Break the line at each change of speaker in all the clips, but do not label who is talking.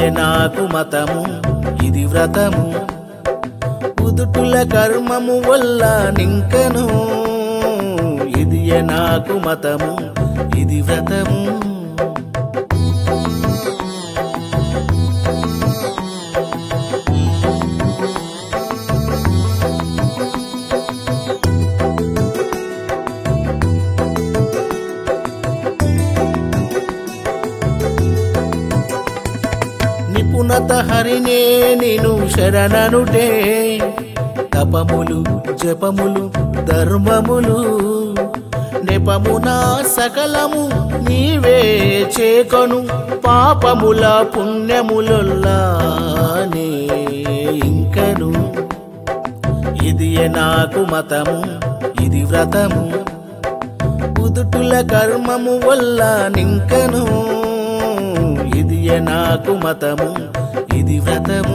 నాకు మతము ఇది వ్రతము ఉదుటుల కర్మము వల్ల నింకను ఇది నాకు మతము ఇది వ్రతము నిపుణత హరినే నిను శరణనుటే తపములు జపములు ధర్మములు నెపమున సకలము నీవే చేకొను పాపముల పుణ్యములొల్లానే ఇంకను ఇది నాకు మతము ఇది వ్రతము ఉదుటుల కర్మము వల్ల నింకను ఇది నాకు మతము ఇది వ్రతము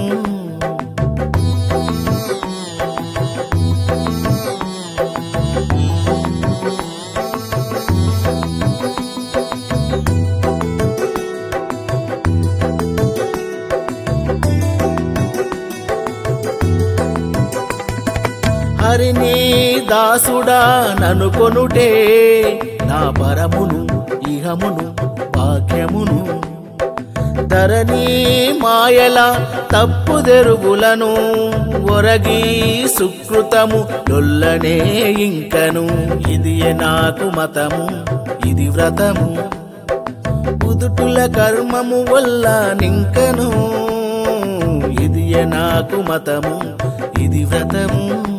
హరిని దాసుడా ననుకొనుటే నా పరమును ఇహమును భాగ్యమును ధరణి మాయల తప్పుదెరుగులను ఒరగి సుకృతము లొల్లనే ఇంకను ఇది నాకు మతము ఇది వ్రతము ఉదుటుల కర్మము వల్ల నింకను ఇది నాకు మతము ఇది వ్రతము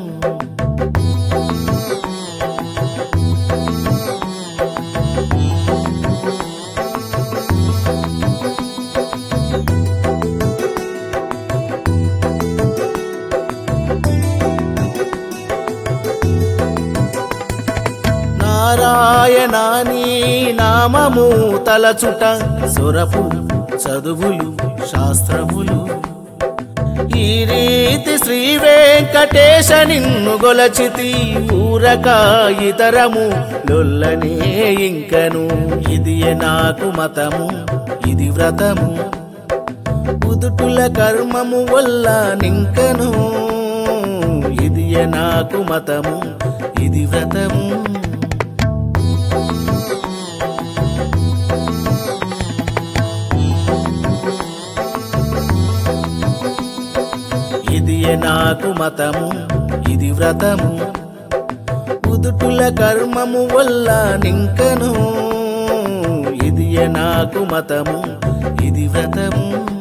నారాయణాని నామము తలచుట సొరపు చదువులు శాస్త్రములు ఈ రీతి శ్రీ వెంకటేశ నిన్ను గొలచితి ఊరక ఇతరము లొల్లనే ఇంకను ఇది నాకు మతము ఇది వ్రతము ఉదుటుల కర్మము వల్ల నింకను ఇది నాకు మతము ఇది వ్రతము ఇది నాకు మతము ఇది వ్రతము ఉదుటుల కర్మము వల్ల నింకను ఇది నాకు మతము ఇది వ్రతము